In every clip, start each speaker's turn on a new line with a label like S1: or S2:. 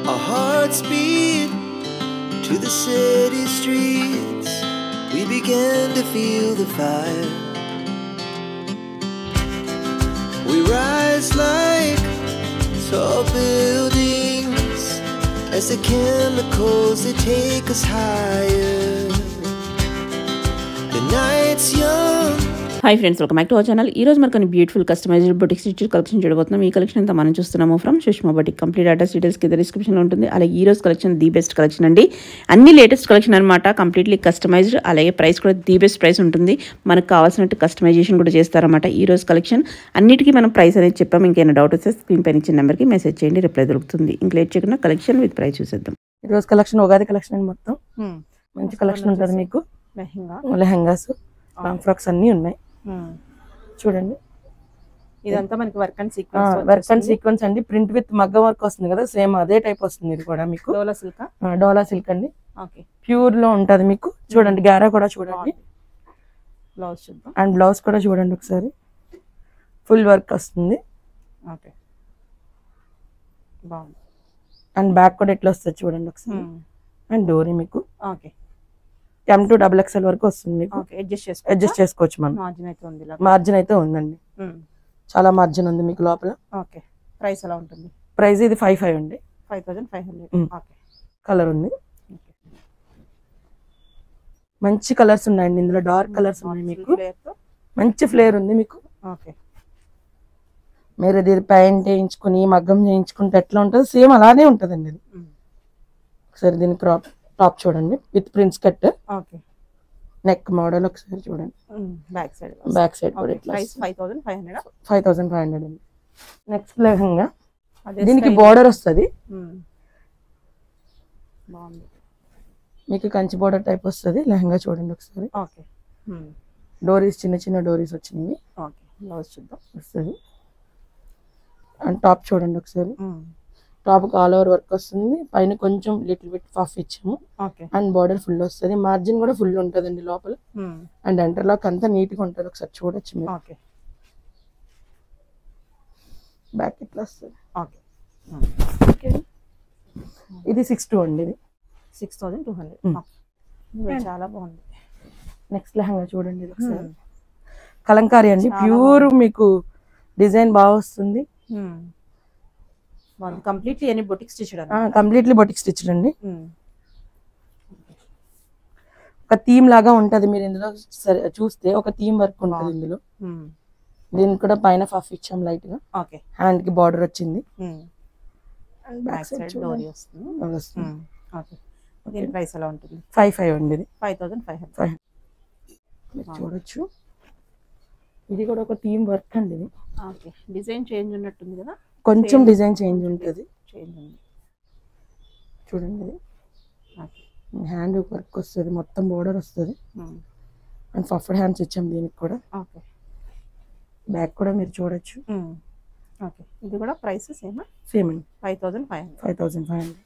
S1: Our hearts beat to the city streets. We began to feel the fire. We rise like tall buildings as the chemicals they take us higher. The night's young.
S2: Hi friends welcome back to our channel ఈ రోజు మనకు కొన్ని beautiful customised boutique stitch collection చూడబోతున్నాం ఈ collection అంతా మనం చూస్తున్నాము from Sushma boutique complete address details కింద డిస్క్రిప్షన్లో ఉంటుంది అలాగే ఈ రోజు కలెక్షన్ ది బెస్ట్ కలెక్షన్ అండి అన్ని లేటెస్ట్ కలెక్షన్ అనమాట కంప్లీట్లీ కస్టమైజ్డ్ అలాగే ప్రైస్ కూడా ది బెస్ట్ ప్రైస్ ఉంటుంది మనకు కావాల్సినట్టు కస్టమైజేషన్ కూడా చేస్తారన్నమాట ఈ రోజు కలెక్షన్ అన్నిటికీ మనం ప్రైస్ అనేది చెప్పాము ఇంకేమైనా డౌట్ వస్తే స్క్రీన్ పైన ఇచ్చిన నెంబర్కి మెసేజ్ చేయండి రిప్లై దొరుకుతుంది ఇంకా లేట్ చేయకుండా కలెక్షన్ విత్ ప్రైస్ చూసేద్దాం
S3: ఈ రోజు కలెక్షన్ ఉగాది కలెక్షన్ అండి మొత్తం మంచి కలెక్షన్ ఉంటుంది మీకు
S2: లెహంగా
S3: లెహంగాస్ లాంగ్ ఫ్రాక్స్ అన్ని ఉన్నాయి చూడండి
S2: ఇదంతా మనకి work and
S3: work and sequence అండి ప్రింట్ విత్ మగ్గ వర్క్ వస్తుంది కదా సేమ్ అదే టైప్ వస్తుంది ఇది కూడా మీకు
S2: డోలా సిల్క్
S3: ఆ, డోలా సిల్క్ అండి
S2: ఓకే
S3: ప్యూర్ లో ఉంటది మీకు చూడండి గారా కూడా చూడండి
S2: బ్లౌజ్ చూద్దాం
S3: అండ్ బ్లౌజ్ కూడా చూడండి ఒకసారి ఫుల్ వర్క్ వస్తుంది
S2: ఓకే బాగుంది
S3: అండ్ బ్యాక్ కూడా ఎట్లా వస్తుంది చూడండి ఒకసారి అండ్ డోరీ మీకు
S2: okay
S3: M to double XL వరకు వస్తుంది మీకు
S2: ఓకే అడ్జస్ట్ చేసుకో
S3: అడ్జస్ట్ చేసుకోవచ్చు మనం
S2: మార్జిన్ అయితే ఉంది ఇలా
S3: మార్జిన్ అయితే ఉందండి చాలా మార్జిన్ ఉంది మీకు లోపల
S2: ఓకే ప్రైస్ ఎలా ఉంటుంది
S3: ప్రైస్ ఇది ఫైవ్ ఫైవ్ అండి
S2: five thousand five hundred
S3: Mm.
S2: Okay
S3: colour ఉంది మంచి కలర్స్ ఉన్నాయండి ఇందులో డార్క్ కలర్స్ ఉన్నాయి మీకు మంచి ఫ్లేర్ ఉంది మీకు
S2: ఓకే
S3: మీరు ఇది ప్యాంట్ వేయించుకుని మగ్గం చేయించుకుంటే ఎట్లా ఉంటుంది సేమ్ అలానే ఉంటుందండి ఇది ఒకసారి దీని క్రాప్ టాప్ చూడండి with prince cut
S2: okay
S3: neck model ఒకసారి చూడండి
S2: బ్యాక్ సైడ్
S3: బ్యాక్ సైడ్ కూడా ఇట్లా
S2: price five thousand five hundred
S3: five thousand five hundred అండి నెక్స్ట్ లెహంగా
S2: అదే
S3: దీనికి
S2: style.
S3: బోర్డర్ వస్తుంది
S2: Mm. బాగుంది
S3: మీకు కంచి బోర్డర్ టైప్ వస్తుంది లెహంగా చూడండి ఒకసారి
S2: ఓకే
S3: డోరీస్ చిన్న చిన్న డోరీస్ వచ్చినాయి
S2: ఓకే బ్లౌజ్ చూద్దాం
S3: వస్తుంది అండ్ టాప్ చూడండి ఒకసారి
S2: Mm.
S3: Top all over work వస్తుంది పైన కొంచెం లిటిల్ బిట్ పఫ్ ఇచ్చాము
S2: ఓకే
S3: అండ్ బార్డర్ ఫుల్ వస్తుంది మార్జిన్ కూడా ఫుల్ ఉంటుందండి లోపల
S2: Mm.
S3: అండ్ ఎంటర్లాక్ అంతా నీట్ గా ఉంటుంది ఒకసారి చూడొచ్చు మీరు
S2: ఓకే
S3: బ్యాక్ ఇట్లా వస్తుంది
S2: ఓకే
S3: ఇది సిక్స్ టూ అండి ఇది
S2: six thousand two hundred
S3: Mm.
S2: చాలా బాగుంది
S3: నెక్స్ట్ లెహంగా చూడండి ఇది ఒకసారి కలంకారీ అండి ప్యూర్ మీకు డిజైన్ బాగా వస్తుంది
S2: Mm. బాగుంది completely any boutique stitch
S3: completely boutique stitch అండి ఒక థీమ్ లాగా ఉంటది మీరు ఇందులో సరే- చూస్తే ఒక థీమ్ వర్క్ ఉంటుంది ఇందులో దీనికి కూడా పైన ఫఫ్ ఇచ్చాం లైట్ గా
S2: ఓకే
S3: హ్యాండ్ కి బార్డర్ వచ్చింది
S2: బ్యాక్ సైడ్ డోరీ వస్తుంది ఓకే దీని ప్రైస్ ఎలా ఉంటుంది
S3: ఫైవ్ ఫైవ్ అండి ఇది
S2: five thousand five hundred
S3: five మీరు చూడొచ్చు ఇది కూడా ఒక థీమ్ వర్క్ అండి ఇది
S2: ఓకే డిజైన్ చేంజ్ ఉన్నట్టుంది కదా
S3: కొంచెం డిజైన్ చేంజ్ ఉంటుంది
S2: చేంజ్ ఉంది
S3: చూడండి ఇది
S2: ఓకే
S3: హ్యాండ్ వర్క్ వస్తుంది మొత్తం బోర్డర్ వస్తుంది అండ్ ఫఫ్డ్ హ్యాండ్స్ ఇచ్చాం దీనికి కూడా
S2: ఓకే
S3: బ్యాక్ కూడా మీరు చూడొచ్చు
S2: ఓకే ఇది కూడా ప్రైస్ సేమ్
S3: సేమ్ అండి
S2: five thousand five hundred
S3: five thousand five hundred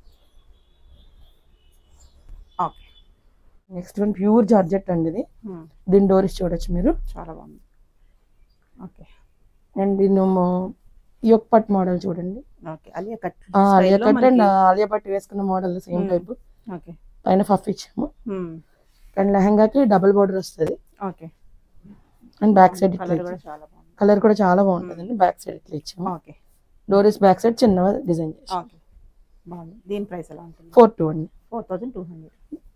S2: okay
S3: next one pure georgette అండి ఇది దీని డోరీస్ చూడొచ్చు మీరు
S2: చాలా బాగుంది ఓకే
S3: అండ్ దీని యోక్ పట్ మోడల్ చూడండి
S2: ఓకే అలియా కట్
S3: ఆ, ఆలియా కట్ అండ్ ఆలియా పట్ వేసుకున్న మోడల్ సేమ్ టైప్
S2: ఓకే
S3: పైన ఫఫ్ ఇచ్చాము అండ్ లెహంగాకి డబుల్ బోర్డర్ వస్తుంది
S2: ఓకే
S3: అండ్ బ్యాక్ సైడ్ ఇట్లా
S2: కలర్ కూడా చాలా బాగుంది
S3: కలర్ కూడా చాలా బాగుంటుందండి బ్యాక్ సైడ్ ఇట్లా ఇచ్చాము
S2: ఓకే
S3: డోరీస్ బ్యాక్ సైడ్ చిన్న డిజైన్ చేసి
S2: ఓకే బాగుంది దీని ప్రైస్ ఎలా ఉంటుంది
S3: ఫోర్ టూ అండి
S2: ఫోర్ థౌసండ్ టూ హండ్రెడ్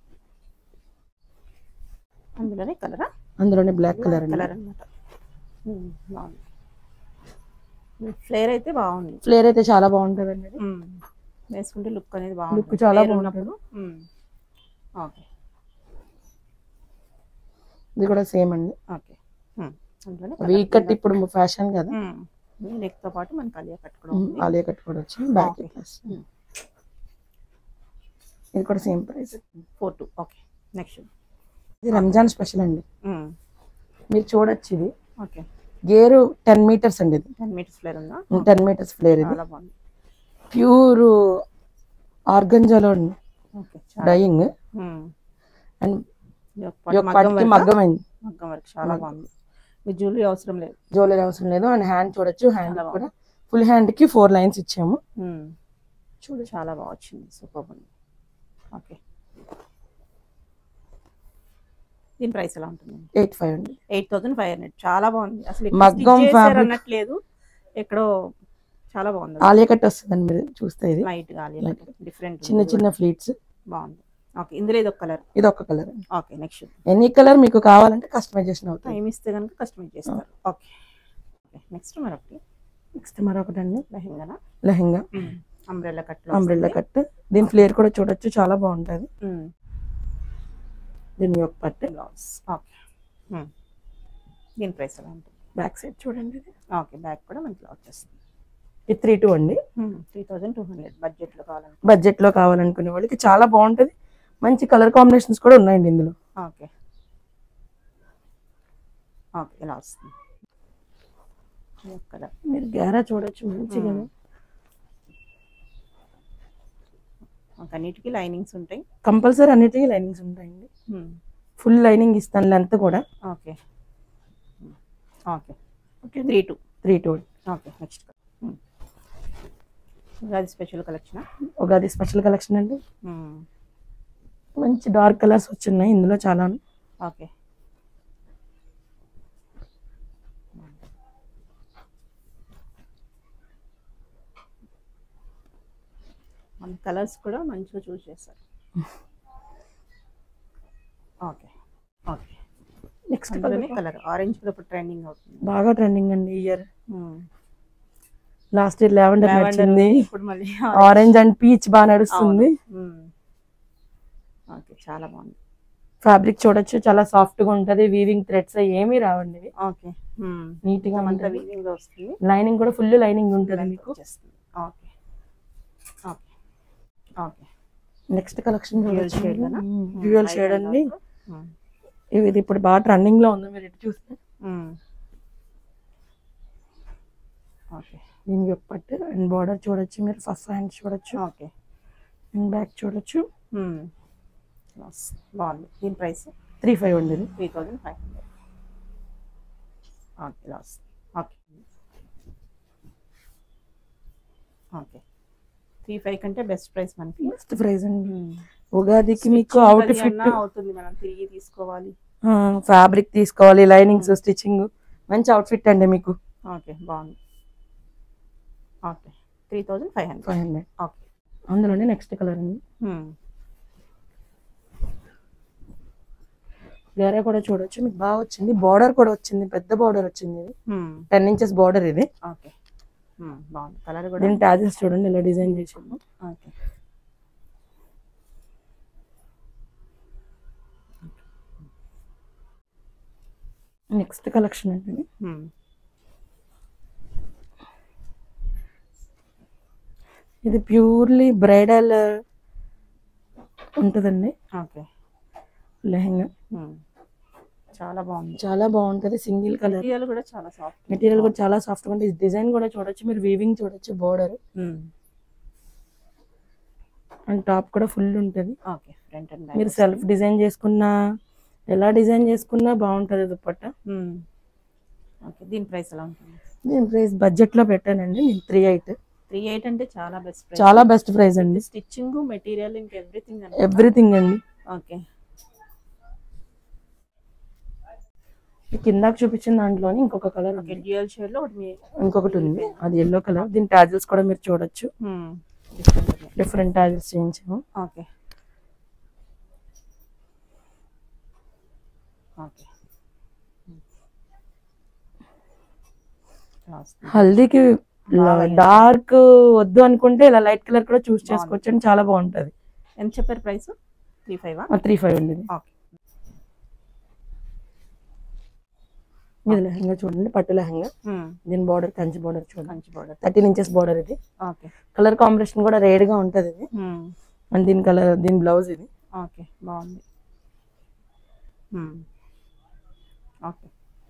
S2: అందులోనే కలరా
S3: అందులోనే బ్లాక్ కలర్ అండి
S2: కలర్ అనమాట బాగుంది ఫ్లేర్ అయితే బాగుంది
S3: ఫ్లేర్ అయితే చాలా బాగుంటుందండి ఇది.
S2: మ్మ్. వేసుకుంటే లుక్ అనేది బాగుంది
S3: Look చాలా
S2: Flare
S3: బాగుంటుంది.
S2: ఉన్నప్పుడు మ్మ్. ఓకే
S3: ఇది కూడా సేమ్ అండి
S2: ఓకే మ్మ్. అందులోనే
S3: వీ కట్ ఇప్పుడు ఫ్యాషన్ కదా
S2: నెక్ తో పాటు మనకి అలియా కట్ కూడా
S3: ఉమ్,
S2: ఉంది
S3: ఆలియా కట్ కూడా వచ్చి బ్యాక్
S2: Okay.
S3: ఇట్లా వస్తుంది. ఇది కూడా same price
S2: four two okay next
S3: ఇది రంజాన్ స్పెషల్ అండి మీరు చూడొచ్చు ఇది
S2: ఓకే
S3: గేరు టెన్ మీటర్స్ అండి ఇది
S2: టెన్ మీటర్స్ ఫ్లేర్ ఉందా
S3: టెన్ మీటర్స్ ఫ్లేర్ ఇది
S2: చాలా బాగుంది
S3: ప్యూర్ ఆర్గంజాలో
S2: ఓకే
S3: డైయింగ్ అండ్
S2: మగ్గం
S3: పట్టుకి
S2: వర్క్
S3: మగ్గం అయింది
S2: మగ్గం వర్క్ చాలా బాగుంది మీ జ్యువెలరీ అవసరం లేదు
S3: జ్యువెలరీ అవసరం లేదు అండ్ హ్యాండ్ చూడొచ్చు హ్యాండ్
S2: చాలా
S3: కూడా ఫుల్ హ్యాండ్ కి ఫోర్ లైన్స్ ఇచ్చాము
S2: మ్మ్. చూడు చాలా బాగా వచ్చింది సూపర్ ఉంది ఓకే దీని ప్రైస్ ఎలా ఉంటుంది
S3: ఎయిట్ ఫైవ్ అండి
S2: ఎయిట్ థౌసండ్ ఫైవ్ హండ్రెడ్ చాలా బాగుంది అసలు ఎక్కడ
S3: మగ్గం
S2: stitch చేశారు
S3: fabric.
S2: అన్నట్లేదు ఎక్కడో చాలా బాగుంది
S3: ఆలియా కట్ వస్తుందండి మీరు చూస్తే ఇది
S2: లైట్ గాలి డిఫరెంట్
S3: చిన్న చిన్న ఫ్లీట్స్
S2: బాగుంది ఓకే ఇందులో ఇది ఒక కలర్
S3: ఇది ఒక colour
S2: okay next
S3: any colour మీకు కావాలంటే కస్టమైజేషన్ అవుతుంది
S2: టైం ఇస్తే కనుక కస్టమైజ్ చేస్తారు ఓకే నెక్స్ట్ మరొకటి
S3: నెక్స్ట్ మరొకటి అండి
S2: లెహెంగానా
S3: lehenga
S2: umbrella cut
S3: umbrella cut దీని ఫ్లేర్ కూడా చూడొచ్చు చాలా బాగుంటది దీని యొక్క పట్టు
S2: బ్లౌజ్ ఓకే దీని ప్రైస్ ఎలా ఉంటుంది
S3: బ్యాక్ సైడ్ చూడండి ఇది
S2: ఓకే బ్యాక్ కూడా మనకి వచ్చేస్తుంది
S3: ఇది త్రీ టూ అండి
S2: త్రీ థౌజండ్ టూ హండ్రెడ్ బడ్జెట్లో కావాలంటే
S3: బడ్జెట్ లో కావాలనుకునే వాళ్ళకి చాలా బాగుంటది మంచి కలర్ కాంబినేషన్స్ కూడా ఉన్నాయండి ఇందులో
S2: ఓకే ఓకే ఇలా వస్తుంది కలర్
S3: మీరు గ్యారా చూడొచ్చు మంచిగా
S2: అన్నిటికీ లైనింగ్స్ ఉంటాయి
S3: కంపల్సరీ అన్నిటికీ లైనింగ్స్ ఉంటాయండి ఫుల్ లైనింగ్ ఇస్తాను లెంత్ కూడా
S2: okay okay okay three two
S3: three two
S2: okay next అది special collection
S3: Ugadi special collection అండి మంచి డార్క్ కలర్స్ వచ్చినాయి ఇందులో చాలా
S2: ఓకే మన కలర్స్ కూడా మంచిగా చూస్ చేస్తారు ఓకే ఓకే
S3: నెక్స్ట్
S2: అందులోనే కలర్ ఆరెంజ్ కూడా ఇప్పుడు ట్రెండింగ్ అవుతుంది
S3: బాగా ట్రెండింగ్ అండి year
S2: Hmm.
S3: Last year lavender
S2: Lavender
S3: నడిచింది
S2: ఇప్పుడు మళ్ళీ
S3: ఆరెంజ్ అండ్ పీచ్ బాగా నడుస్తుంది
S2: ఓకే చాలా బాగుంది
S3: ఫ్యాబ్రిక్ చూడొచ్చు చాలా సాఫ్ట్ గా ఉంటది వీవింగ్ థ్రెడ్స్ ఏమీ రావండి ఇవి
S2: ఓకే
S3: నీట్ గా
S2: అంతా
S3: ఉంటది
S2: వీవింగ్ వస్తుంది
S3: లైనింగ్ కూడా ఫుల్ లైనింగ్ ఉంటది
S2: Length
S3: మీకు
S2: వచ్చేస్తుంది okay okay okay
S3: next collection
S2: Dual shade లోనా?
S3: డ్యూయల్ షేడ్ అండి ఇవి ఇది ఇప్పుడు బాగా ట్రెండింగ్ లో ఉంది మీరు ఎటు చూస్తే
S2: ఓకే
S3: దీని యొక్క పట్టు అండ్ బార్డర్ చూడొచ్చు మీరు ఫస్ట్ హ్యాండ్ చూడొచ్చు
S2: ఓకే
S3: అండ్ బ్యాక్ చూడొచ్చు
S2: బాగుంది దీని ప్రైస్
S3: త్రీ ఫైవ్ ఉంది ఇది.
S2: Three thousand five hundred okay loss okay okay three five కంటే బెస్ట్ ప్రైస్ మనకి
S3: బెస్ట్ ప్రైస్ అండి ఉగాదికి మీకు అవుట్ ఫిట్
S2: అన్నా అవుతుంది మనం తిరిగి తీసుకోవాలి
S3: ఫ్యాబ్రిక్ తీసుకోవాలి లైనింగ్స్ స్టిచ్చింగ్ మంచి అవుట్ ఫిట్ అండి మీకు
S2: ఓకే బాగుంది okay three thousand five hundred
S3: five hundred
S2: okay
S3: అందులోనే నెక్స్ట్ కలర్ అండి వేరే కూడా చూడొచ్చు మీకు బాగా వచ్చింది బార్డర్ కూడా వచ్చింది పెద్ద బార్డర్ వచ్చింది ఇది టెన్ ఇంచెస్ బార్డర్ ఇది
S2: ఓకే బాగుంది కలర్ కూడా
S3: దీని టాజెస్ చూడండి ఇలా డిజైన్ చేసాము
S2: ఓకే
S3: నెక్స్ట్ కలెక్షన్ అండి ఇది. ఇది ప్యూర్లీ బ్రైడల్ ఉంటుందండి
S2: ఓకే
S3: లెహంగా
S2: చాలా బాగుంది
S3: చాలా బాగుంటది సింగిల్ కలర్
S2: మెటీరియల్ కూడా చాలా సాఫ్ట్
S3: మెటీరియల్ కూడా చాలా సాఫ్ట్ గా ఉంటుంది డిజైన్ కూడా చూడొచ్చు మీరు వీవింగ్ చూడొచ్చు బోర్డర్ అండ్ టాప్ కూడా ఫుల్ ఉంటుంది
S2: ఓకే ఫ్రంట్ అండ్
S3: మీరు సెల్ఫ్ డిజైన్ చేసుకున్నా ఎలా డిజైన్ చేసుకున్నా బాగుంటది దుప్పట్ట
S2: ఓకే దీని ప్రైస్ ఎలా ఉంటుంది
S3: దీని ప్రైస్ బడ్జెట్ లో పెట్టానండి నేను త్రీ ఎయిట్
S2: త్రీ ఎయిట్ అంటే చాలా బెస్ట్ ప్రైస్
S3: చాలా బెస్ట్ ప్రైస్ అండి
S2: స్టిచ్చింగ్ మెటీరియల్ ఇంక ఎవ్రీథింగ్ అండి
S3: ఎవ్రీథింగ్ అండి
S2: ఓకే
S3: ఈ కిందాక చూపించిన దాంట్లోని ఇంకొక కలర్
S2: ఓకే డ్యూయల్ షేడ్ లో ఒకటి మీ
S3: ఇంకొకటి ఉంది అది ఎల్లో కలర్ దీని టాజిల్స్ కూడా మీరు చూడొచ్చు డిఫరెంట్ టాజిల్స్ చేయించాము
S2: ఓకే ఓకే
S3: హల్దీకి డార్క్ వద్దు అనుకుంటే ఇలా లైట్ కలర్ కూడా చూస్ చేసుకోవచ్చు అండి చాలా బాగుంటది
S2: ఎంత చెప్పారు price three five
S3: three five అండి ఇది.
S2: ఓకే
S3: ఇది లెహంగా చూడండి పట్టు లెహంగా దీని బార్డర్ కంచి బార్డర్ చూడండి
S2: మంచి బార్డర్
S3: థర్టీన్ ఇంచెస్ బార్డర్ ఇది
S2: ఓకే
S3: కలర్ కాంబినేషన్ కూడా రేడ్ గా ఉంటది ఇది అండ్ దీని కలర్ దీని బ్లౌజ్ ఇది
S2: ఓకే బాగుంది ఓకే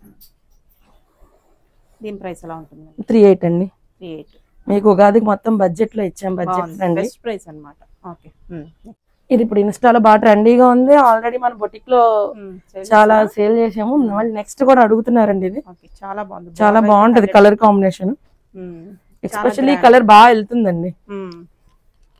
S2: దీని ప్రైస్ ఎలా ఉంటుంది
S3: త్రీ ఎయిట్ అండి
S2: త్రీ ఎయిట్
S3: మీకు ఉగాదికి మొత్తం బడ్జెట్ లో ఇచ్చాం బడ్జెట్ అండి
S2: బెస్ట్ ప్రైస్ అనమాట ఓకే
S3: ఇది ఇప్పుడు ఇన్స్టాలో బాగా ట్రెండీగా ఉంది ఆల్రెడీ మన బొటిక్ లో చాలా సేల్ చేసాము మళ్ళీ నెక్స్ట్ కూడా అడుగుతున్నారండి ఇది
S2: ఓకే చాలా బాగుంది
S3: చాలా బాగుంటది కలర్ కాంబినేషన్ ఎస్పెషల్లీ కలర్ బాగా వెళ్తుందండి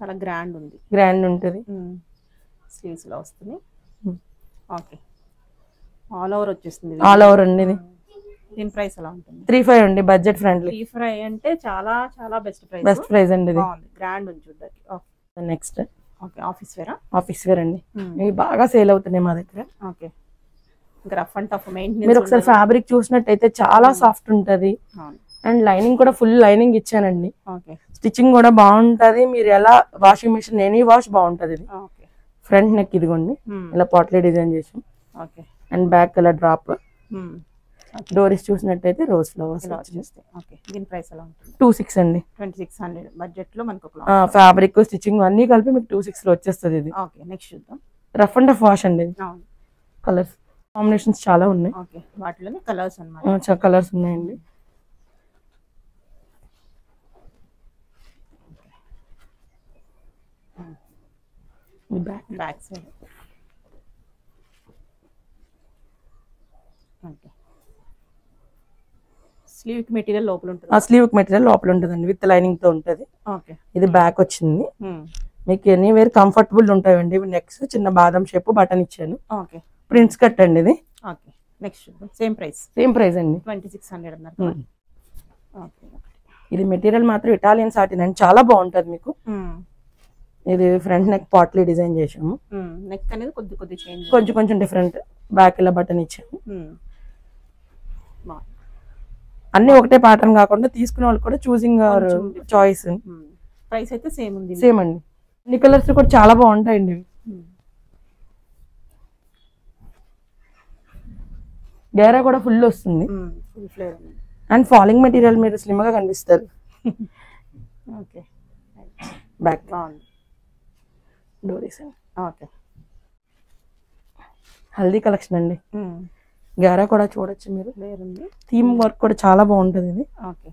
S2: చాలా గ్రాండ్ ఉంది
S3: గ్రాండ్ ఉంటుంది
S2: స్లీవ్స్ లో వస్తుంది
S3: Hmm.
S2: ఓకే ఆల్ ఓవర్ వచ్చేస్తుంది ఇది.
S3: ఆల్ ఓవర్ అండి ఇది
S2: దీని ప్రైస్ ఎలా ఉంటుంది
S3: త్రీ ఫైవ్ అండి బడ్జెట్ ఫ్రెండ్లీ
S2: త్రీ ఫ్రై అంటే చాలా చాలా బెస్ట్ ప్రైస్
S3: బెస్ట్ ప్రైస్ అండి ఇది
S2: బాగుంది గ్రాండ్ ఉంది చూడ్డానికి ఓకే
S3: నెక్స్ట్
S2: ఓకే ఆఫీస్ వేరా
S3: ఆఫీస్ వేర్ అండి ఇవి బాగా సేల్ అవుతున్నాయి మా దగ్గర
S2: ఓకే ఇంకా రఫ్ అండ్ టఫ్
S3: మీరు
S2: మెయింటెనెన్స్
S3: ఒకసారి ఫ్యాబ్రిక్ చూసినట్టయితే చాలా సాఫ్ట్ ఉంటది అండ్ లైనింగ్ కూడా ఫుల్ లైనింగ్ ఇచ్చానండి
S2: ఓకే
S3: స్టిచ్చింగ్ కూడా బాగుంటది మీరు ఎలా వాషింగ్ మిషన్ ఎనీ వాష్ బాగుంటది ఇది
S2: ఓకే
S3: ఫ్రంట్ నెక్ ఇదిగోండి ఇలా పాట్లే డిజైన్ చేసాం
S2: okay
S3: and back colour drop డోరీస్ చూసినట్టయితే రోజ్ ఫ్లవర్స్
S2: ఇలా వచ్చేస్తాయి ఓకే దీని ప్రైస్ ఎలా ఉంటుంది
S3: టూ సిక్స్ అండి
S2: ట్వంటీ సిక్స్ హండ్రెడ్ బడ్జెట్ లో మనకు ఒక
S3: ఫ్యాబ్రిక్ స్టిచ్చింగ్ అన్ని కలిపి మీకు టూ సిక్స్ లో వచ్చేస్తుంది ఇది
S2: ఓకే నెక్స్ట్ చూద్దాం
S3: రఫ్ అండ్ టఫ్ వాష్ అండి
S2: అవును
S3: కలర్స్ కాంబినేషన్స్ చాలా ఉన్నాయి
S2: ఓకే వాటిలోనే కలర్స్ అన్నమాట
S3: చాలా కలర్స్ ఉన్నాయండి back
S2: back side okay sleeve material లోపల
S3: ఆ
S2: ఉంటుంది
S3: స్లీవ్ మెటీరియల్ లోపల ఉంటుందండి విత్ లైనింగ్ తో ఉంటది
S2: ఓకే
S3: ఇది బ్యాక్ వచ్చింది మీకు ఎనీవేర్ కంఫర్టబుల్ ఉంటాయండి ఇవి నెక్స్ట్ చిన్న బాదం షేప్ బటన్ ఇచ్చాను
S2: ఓకే
S3: ప్రింట్స్ కట్ అండి ఇది
S2: ఓకే నెక్స్ట్ చూద్దాం సేమ్ ప్రైస్
S3: సేమ్ ప్రైస్ అండి
S2: ట్వంటీ సిక్స్ హండ్రెడ్ అన్నారు
S3: Hmm.
S2: ఓకే
S3: ఇది మెటీరియల్ మాత్రం ఇటాలియన్ సాటిన్ అండి చాలా బాగుంటది మీకు ఇది ఫ్రంట్ నెక్ పాట్లీ డిజైన్ చేసాము
S2: నెక్ అనేది కొద్ది కొద్ది చేంజ్
S3: కొంచెం కొంచెం డిఫరెంట్ బ్యాక్ ఇలా బటన్ ఇచ్చాము అన్ని ఒకటే ప్యాటర్న్ కాకుండా తీసుకునే వాళ్ళు కూడా చూసింగ్
S2: కొంచెం different.
S3: చాయిస్
S2: ప్రైస్ అయితే సేమ్ ఉంది
S3: సేమ్ అండి అన్ని కలర్స్ కూడా చాలా బాగుంటాయండి ఇవి.
S2: Hmm.
S3: గేరా కూడా ఫుల్ వస్తుంది
S2: ఫుల్ ఫ్లేవర్ ఉంది
S3: అండ్ ఫాలింగ్ మెటీరియల్ మీరు స్లిమ్ గా కనిపిస్తారు
S2: ఓకే
S3: బ్యాక్
S2: బాగుంది
S3: డోరీస్ అండి
S2: ఓకే
S3: హల్దీ కలెక్షన్ అండి గారా కూడా చూడొచ్చు మీరు
S2: వేరుంది
S3: థీమ్ వర్క్ కూడా చాలా బాగుంటది ఇది
S2: ఓకే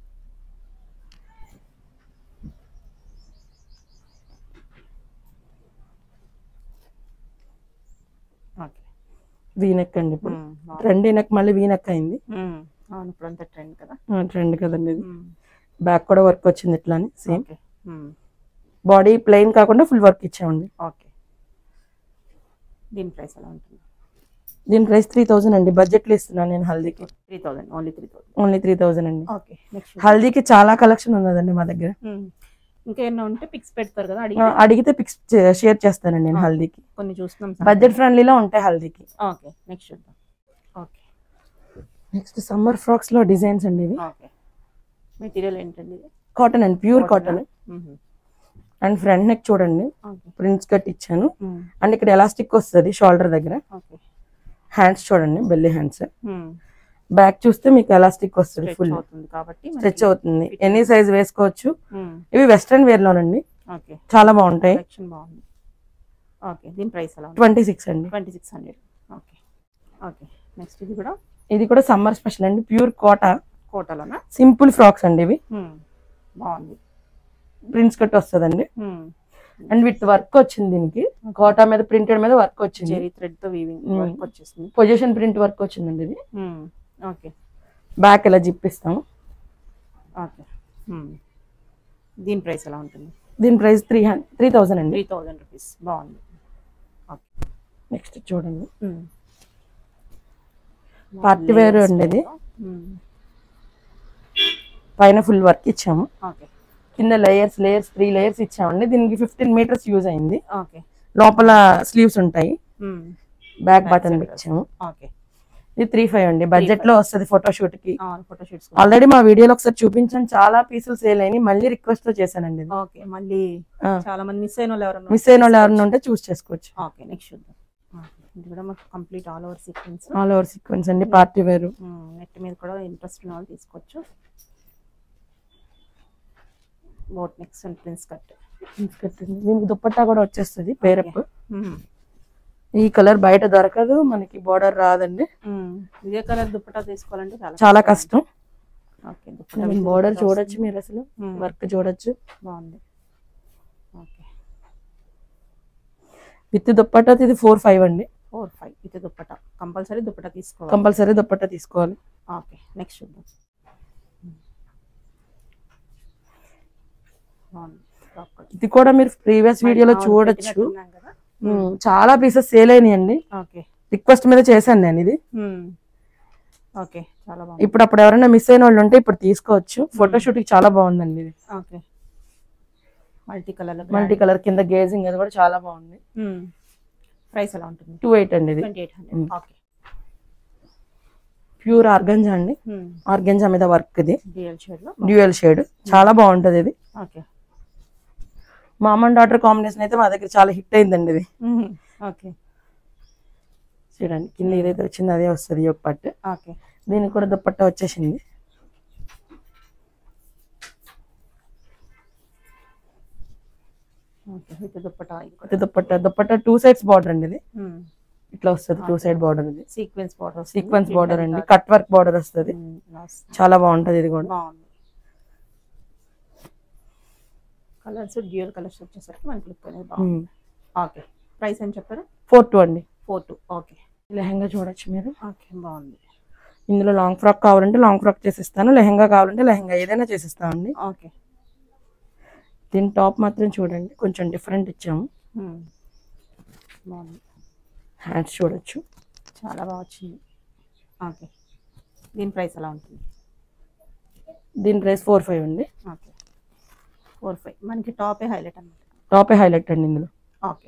S2: ఓకే
S3: వీనెక్ అండి ఇప్పుడు ట్రెండ్ నెక్ మళ్ళీ వీనెక్ అయింది
S2: అవును ఇప్పుడు అంతా ట్రెండ్ కదా
S3: ట్రెండ్ కదండి ఇది బ్యాక్ కూడా వర్క్ వచ్చింది ఇట్లానే సేమ్
S2: ఓకే
S3: బాడీ ప్లెయిన్ కాకుండా ఫుల్ వర్క్ ఇచ్చామండి
S2: ఓకే దీని ప్రైస్ ఎలా ఉంటుంది
S3: దీని ప్రైస్ త్రీ థౌసండ్ అండి బడ్జెట్ లో ఇస్తున్నాను నేను హల్దీకి
S2: three thousand only three thousand
S3: only three thousand అండి
S2: ఓకే నెక్స్ట్
S3: హల్దీకి చాలా కలెక్షన్ ఉన్నదండి మా దగ్గర
S2: ఇంకా ఏమన్నా ఉంటే పిక్స్ పెడతారు కదా
S3: ఆ,
S2: అడిగి
S3: అడిగితే పిక్స్ షేర్ చేస్తానండి నేను హల్దీకి
S2: కొన్ని చూస్తున్నాం
S3: బడ్జెట్ ఫ్రెండ్లీలో ఉంటాయి హల్దీకి
S2: ఓకే నెక్స్ట్ చూద్దాం ఓకే
S3: నెక్స్ట్ సమ్మర్ ఫ్రాక్స్ లో డిజైన్స్ అండి ఇవి
S2: ఓకే మెటీరియల్ ఏంటండి ఇది
S3: కాటన్ అండి pure cotton and front neck చూడండి
S2: ఓకే
S3: ప్రింట్స్ కట్ ఇచ్చాను అండ్ ఇక్కడ ఎలాస్టిక్ వస్తుంది షోల్డర్ దగ్గర
S2: ఓకే
S3: హ్యాండ్స్ చూడండి బెల్లి హ్యాండ్స్ బ్యాక్ చూస్తే మీకు ఎలాస్టిక్ వస్తుంది
S2: స్ట్రెచ్
S3: ఫుల్
S2: అవుతుంది కాబట్టి
S3: స్ట్రెచ్ అవుతుంది ఎనీ సైజ్ వేసుకోవచ్చు ఇవి వెస్ట్రన్ వేర్ లోనండి
S2: ఓకే
S3: చాలా బాగుంటాయి
S2: కలెక్షన్ బాగుంది ఓకే దీని ప్రైస్ ఎలా ఉంది
S3: ట్వంటీ సిక్స్ అండి
S2: twenty six hundred okay okay next ఇది కూడా
S3: ఇది కూడా సమ్మర్ స్పెషల్ అండి ప్యూర్ కోట
S2: కోటలోనా
S3: సింపుల్ ఫ్రాక్స్ అండి ఇవి
S2: బాగుంది
S3: ప్రింట్స్ కట్ వస్తుందండి అండ్ విత్ వర్క్ వచ్చింది దీనికి కోటా మీద ప్రింటెడ్ మీద వర్క్ వచ్చింది
S2: జెరీ థ్రెడ్ తో వీవింగ్
S3: Hmm.
S2: వర్క్ వచ్చేసింది
S3: పొజిషన్ ప్రింట్ వర్క్ వచ్చిందండి ఇది
S2: ఓకే
S3: బ్యాక్ ఇలా జిప్ ఇస్తాము
S2: ఓకే దీని ప్రైస్ ఎలా ఉంటుంది
S3: దీని price three hundred three thousand అండి
S2: త్రీ థౌజండ్ రూపీస్ బాగుంది ఓకే
S3: నెక్స్ట్ చూడండి పార్టీ వేర్ అండి ఇది పైన ఫుల్ వర్క్ ఇచ్చాము
S2: ఓకే
S3: కింద లేయర్స్ లేయర్స్ త్రీ లేయర్స్ ఇచ్చామండి దీనికి ఫిఫ్టీన్ మీటర్స్ యూజ్ అయింది
S2: ఓకే
S3: లోపల స్లీవ్స్ ఉంటాయి బ్యాక్ బటన్ ఇచ్చాము
S2: ఓకే
S3: ఇది త్రీ ఫైవ్ అండి బడ్జెట్ లో వస్తుంది ఫోటోషూట్ కి
S2: ఫోటోషూట్స్
S3: ఆల్రెడీ మా వీడియోలో ఒకసారి చూపించాను చాలా పీసులు సేల్ అయినాయి మళ్ళీ రిక్వెస్ట్ తో చేశానండి ఇది.
S2: ఓకే మళ్ళీ
S3: ఆ.
S2: చాలా మంది మిస్ అయిన వాళ్ళు ఎవరన్నా
S3: మిస్ అయిన వాళ్ళు ఎవరైనా ఉంటే చూస్ చేసుకోవచ్చు
S2: ఓకే నెక్స్ట్ చూద్దాం Okay. ఇది కూడా మాకు complete all over sequence
S3: all over sequence అండి పార్టీ వేర్
S2: నెట్ మీద కూడా ఇంట్రెస్ట్ ఉన్న వాళ్ళు తీసుకోవచ్చు boat necks and prince cut
S3: దీనికి దుప్పట్టా కూడా వచ్చేస్తుంది పేరప్ ఈ కలర్ బయట దొరకదు మనకి బోర్డర్ రాదండి
S2: ఇదే కలర్ దుప్పటా తీసుకోవాలంటే చాలా
S3: చాలా కష్టం
S2: ఓకే దుప్పటా
S3: బోర్డర్ చూడొచ్చు మీరు అసలు
S2: Hmm.
S3: వర్క్ చూడొచ్చు
S2: బాగుంది ఓకే
S3: విత్ దుప్పట్టా ఇది ఫోర్ ఫైవ్ అండి
S2: ఫోర్ ఫైవ్ ఇది దుప్పటా కంపల్సరీ దుప్పటా తీసుకోవాలి
S3: కంపల్సరీ దుప్పట్టా తీసుకోవాలి
S2: ఓకే నెక్స్ట్ చూద్దాం బాగుంది ఫ్రాక్ కూడా
S3: ఇది కూడా మీరు ప్రీవియస్ వీడియోలో
S2: అవును,
S3: చూడొచ్చు
S2: పెట్టినట్టున్నాం కదా
S3: ఉమ్, చాలా పీసెస్ సేల్ అయినాయండి
S2: ఓకే
S3: రిక్వెస్ట్ మీద చేశాను నేను ఇది
S2: ఓకే చాలా బాగుంది
S3: ఇప్పుడు అప్పుడు ఎవరైనా మిస్ అయిన వాళ్ళు ఉంటే ఇప్పుడు తీసుకోవచ్చు ఫోటోషూట్ కి చాలా బాగుందండి ఇది
S2: okay multi colour
S3: multi colour కింద గేజింగ్ అది కూడా చాలా బాగుంది
S2: ప్రైస్ ఎలా ఉంటుంది
S3: టూ ఎయిట్ అండి ఇది
S2: twenty eight hundred okay
S3: pure organza అండి ఆర్గంజా మీద వర్క్ ఇది
S2: డిఎల్ షేడ్ లో
S3: డ్యూయల్ షేడ్ చాలా బాగుంటది ఇది
S2: ఓకే
S3: మా అమ్మ డాటర్ కాంబినేషన్ అయితే మా దగ్గర చాలా హిట్ అయిందండి ఇది
S2: ఓకే
S3: చూడండి కింద ఏదైతే వచ్చిందో అదే వస్తుంది ఈ యొక్క పట్టు
S2: ఓకే
S3: దీనికి కూడా దుప్పట్టా వచ్చేసింది
S2: ఓకే విత్ దుప్పటా
S3: ఇది dupatta dupatta two sides border అండి ఇది ఇట్లా వస్తుంది టూ సైడ్ బార్డర్ ఇది
S2: సీక్వెన్స్ బార్డర్
S3: సీక్వెన్స్ బార్డర్ అండి కట్ వర్క్ బార్డర్ వస్తుంది చాలా బాగుంటది ఇది కూడా
S2: బాగుంది కలర్స్ డ్యూయల్ కలర్స్ వచ్చేసరికి మనకి లుక్ అనేది బాగుంది ఓకే ప్రైస్ అని చెప్పారు
S3: ఫోర్ టూ అండి
S2: ఫోర్ టూ ఓకే
S3: లెహంగా చూడొచ్చు మీరు
S2: ఓకే బాగుంది
S3: ఇందులో లాంగ్ ఫ్రాక్ కావాలంటే లాంగ్ ఫ్రాక్ చేసిస్తాను లెహంగా కావాలంటే లెహంగా ఏదైనా చేసిస్తామండి
S2: ఓకే
S3: దీని టాప్ మాత్రం చూడండి కొంచెం డిఫరెంట్ ఇచ్చాము
S2: బాగుంది
S3: హ్యాండ్స్ చూడొచ్చు
S2: చాలా బాగా వచ్చింది ఓకే దీని ప్రైస్ ఎలా ఉంటుంది
S3: దీని ప్రైస్ ఫోర్ ఫైవ్ అండి
S2: ఓకే ఫోర్ ఫైవ్ మనకి టాపే హైలైట్ అనమాట
S3: టాపే హైలైట్ అండి ఇందులో
S2: ఓకే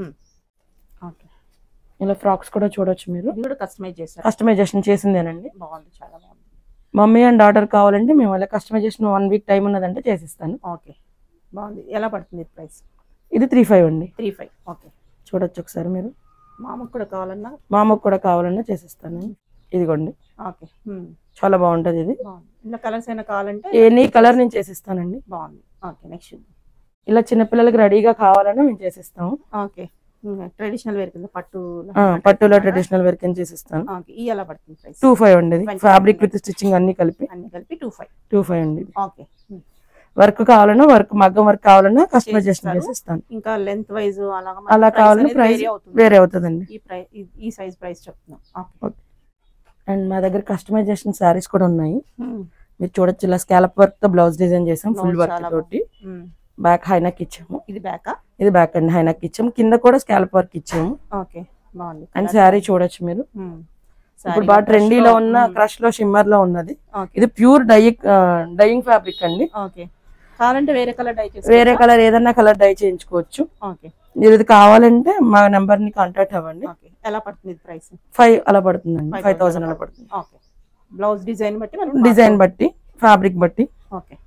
S2: ఓకే
S3: ఇలా ఫ్రాక్స్ కూడా చూడొచ్చు మీరు
S2: ఇది కూడా కస్టమైజ్ చేశారు
S3: కస్టమైజేషన్ చేసిందేనండి
S2: బాగుంది చాలా బాగుంది
S3: మమ్మీ అండ్ డాటర్ కావాలంటే మేము అలా కస్టమైజేషన్ వన్ వీక్ టైం ఉన్నదంటే చేసిస్తాను
S2: ఓకే బాగుంది ఎలా పడుతుంది ప్రైస్
S3: ఇది త్రీ ఫైవ్ అండి
S2: త్రీ ఫైవ్ ఓకే
S3: చూడొచ్చు ఒకసారి మీరు
S2: మామకు కూడా కావాలన్నా
S3: మా అమ్మకు కూడా కావాలన్నా చేసిస్తాను ఇదిగోండి
S2: ఓకే
S3: చాలా బాగుంటది ఇది
S2: బాగుంది ఇలా కలర్స్ అయినా కావాలంటే
S3: ఎనీ కలర్ నేను చేసిస్తానండి
S2: బాగుంది ఓకే నెక్స్ట్
S3: ఇలా చిన్నపిల్లలకి రెడీగా కావాలన్నా మేము చేసిస్తాము
S2: ఓకే ట్రెడిషనల్ వేర్ కింద పట్టు
S3: ఆ, పట్టులో ట్రెడిషనల్ వేర్ కింద చేసిస్తాను
S2: ఓకే ఈ ఎలా పడుతుంది ప్రైస్
S3: టూ ఫైవ్ అండి ఇది
S2: 25
S3: ఫ్యాబ్రిక్ విత్ స్టిచ్చింగ్ అన్ని కలిపి
S2: అన్ని కలిపి టూ ఫైవ్
S3: టూ ఫైవ్ అండి ఇది
S2: ఓకే
S3: వర్క్ కావాలన్నా వర్క్ మగ్గం వర్క్ కావాలన్నా కస్టమైజేషన్
S2: చేసిస్తారు.
S3: చేసిస్తాను
S2: ఇంకా లెంత్ వైజ్ అలా
S3: అలా కావాలన్నా ప్రైస్
S2: అవుతుంది
S3: వేరే అవుతుందండి
S2: ఈ ప్రైస్ ఈ సైజ్ ప్రైస్ చెప్తున్నాం ఓకే
S3: అండ్ మా దగ్గర కస్టమైజేషన్ శారీస్ కూడా ఉన్నాయి మీరు చూడొచ్చు ఇలా స్కాలప్ వర్క్ తో బ్లౌజ్ డిజైన్ చేసాం ఫుల్
S2: Blouse
S3: వర్క్
S2: చాలా
S3: తోటి బ్యాక్ హైనక్ ఇచ్చాము
S2: ఇది బ్యాకా
S3: ఇది బ్యాక్ అండ్ హైనక్ ఇచ్చాము కింద కూడా స్కాలప్ వర్క్ ఇచ్చాము
S2: ఓకే బాగుంది
S3: అండ్ శారీ చూడొచ్చు మీరు ఇప్పుడు బాగా ట్రెండీలో ఉన్న క్రష్ లో షిమ్మర్ లో ఉన్నది
S2: ఓకే
S3: ఇది ప్యూర్ డై డైయింగ్ ఫ్యాబ్రిక్ అండి
S2: ఓకే కావాలంటే వేరే కలర్ డై చేసి
S3: వేరే కలర్ ఏదన్నా కలర్ డై చేయించుకోవచ్చు
S2: ఓకే
S3: మీరు ఇది కావాలంటే మా నెంబర్ ని కాంటాక్ట్ అవ్వండి
S2: ఓకే ఎలా పడుతుంది ప్రైస్
S3: ఫైవ్ అలా పడుతుందండి ఫైవ్ థౌసండ్ అలా పడుతుంది
S2: ఓకే బ్లౌజ్ డిజైన్ బట్టి మనం
S3: డిజైన్ బట్టి ఫ్యాబ్రిక్ బట్టి
S2: ఓకే